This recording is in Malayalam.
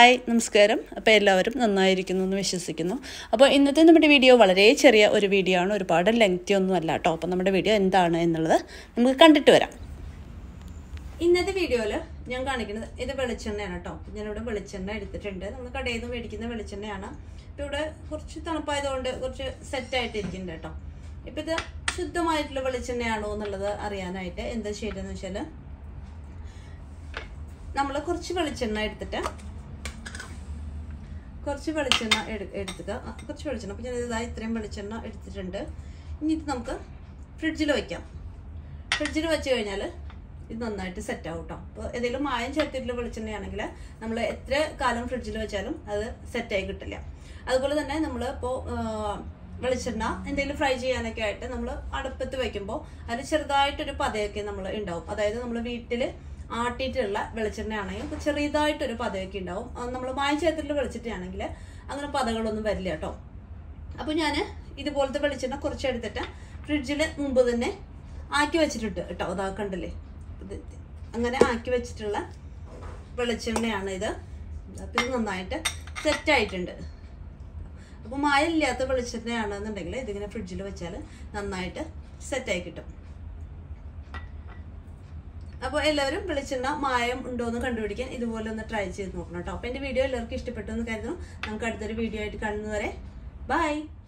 ഹായ് നമസ്കാരം അപ്പോൾ എല്ലാവരും നന്നായിരിക്കുന്നു എന്ന് വിശ്വസിക്കുന്നു അപ്പോൾ ഇന്നത്തെ നമ്മുടെ വീഡിയോ വളരെ ചെറിയ ഒരു വീഡിയോ ആണ് ഒരുപാട് ലെങ്തി ഒന്നും അല്ല കേട്ടോ അപ്പോൾ നമ്മുടെ വീഡിയോ എന്താണ് എന്നുള്ളത് നമുക്ക് കണ്ടിട്ട് വരാം ഇന്നത്തെ വീഡിയോയിൽ ഞാൻ കാണിക്കുന്നത് ഇത് വെളിച്ചെണ്ണയാണ് കേട്ടോ ഞാനിവിടെ വെളിച്ചെണ്ണ എടുത്തിട്ടുണ്ട് നമ്മൾ കടയിൽ നിന്ന് മേടിക്കുന്ന വെളിച്ചെണ്ണയാണ് ഇപ്പോൾ ഇവിടെ കുറച്ച് തണുപ്പായതുകൊണ്ട് കുറച്ച് സെറ്റായിട്ടിരിക്കുന്നുണ്ട് കേട്ടോ ഇപ്പം ഇത് ശുദ്ധമായിട്ടുള്ള വെളിച്ചെണ്ണയാണോ എന്നുള്ളത് അറിയാനായിട്ട് എന്താ ചെയ്തതെന്ന് വെച്ചാൽ നമ്മൾ കുറച്ച് വെളിച്ചെണ്ണ എടുത്തിട്ട് കുറച്ച് വെളിച്ചെണ്ണ എടു എടുത്തിട്ട് ആ, കുറച്ച് വെളിച്ചെണ്ണ അപ്പോൾ ഞാൻ ഇതാ ഇത്രയും വെളിച്ചെണ്ണ എടുത്തിട്ടുണ്ട് ഇനി ഇത് നമുക്ക് ഫ്രിഡ്ജിൽ വയ്ക്കാം ഫ്രിഡ്ജിൽ വെച്ച് കഴിഞ്ഞാൽ ഇത് നന്നായിട്ട് സെറ്റ് ആവും കേട്ടോ അപ്പോൾ ഏതെങ്കിലും മായം ചേർത്തിട്ടുള്ള വെളിച്ചെണ്ണയാണെങ്കിൽ നമ്മൾ എത്ര കാലം ഫ്രിഡ്ജിൽ വെച്ചാലും അത് സെറ്റായി കിട്ടില്ല അതുപോലെ തന്നെ നമ്മൾ ഇപ്പോൾ വെളിച്ചെണ്ണ എന്തെങ്കിലും ഫ്രൈ ചെയ്യാനൊക്കെ ആയിട്ട് നമ്മൾ അടുപ്പത്ത് വെക്കുമ്പോൾ അതിൽ ചെറുതായിട്ടൊരു പതയൊക്കെ നമ്മൾ ഉണ്ടാവും അതായത് നമ്മൾ വീട്ടിൽ ആട്ടിയിട്ടുള്ള വെളിച്ചെണ്ണയാണെങ്കിൽ ഇപ്പോൾ ചെറിയതായിട്ടൊരു പതയൊക്കെ ഉണ്ടാവും നമ്മൾ മായം ചേർത്തിട്ടുള്ള വെളിച്ചെണ്ണയാണെങ്കിൽ അങ്ങനെ പതകളൊന്നും വരില്ല കേട്ടോ അപ്പോൾ ഞാൻ ഇതുപോലത്തെ വെളിച്ചെണ്ണ കുറച്ച് എടുത്തിട്ട് ഫ്രിഡ്ജിൽ മുമ്പ് തന്നെ ആക്കി വെച്ചിട്ടുണ്ട് കേട്ടോ അതാ കണ്ടില്ലേ ഇത് അങ്ങനെ ആക്കി വെച്ചിട്ടുള്ള വെളിച്ചെണ്ണയാണ് ഇത് അപ്പം ഇത് നന്നായിട്ട് സെറ്റായിട്ടുണ്ട് അപ്പോൾ മായമില്ലാത്ത വെളിച്ചെണ്ണയാണെന്നുണ്ടെങ്കിൽ ഇതിങ്ങനെ ഫ്രിഡ്ജിൽ വെച്ചാൽ നന്നായിട്ട് സെറ്റായി കിട്ടും അപ്പോൾ എല്ലാവരും വെളിച്ചെണ്ണ മായം ഉണ്ടോ എന്ന് കണ്ടുപിടിക്കാൻ ഇതുപോലെ ഒന്ന് ട്രൈ ചെയ്ത് നോക്കണം കേട്ടോ അപ്പോൾ എൻ്റെ വീഡിയോ എല്ലാവർക്കും ഇഷ്ടപ്പെട്ടു എന്ന് കരുതുന്നു നമുക്ക് അടുത്തൊരു വീഡിയോ ആയിട്ട് കാണുന്നവരെ ബൈ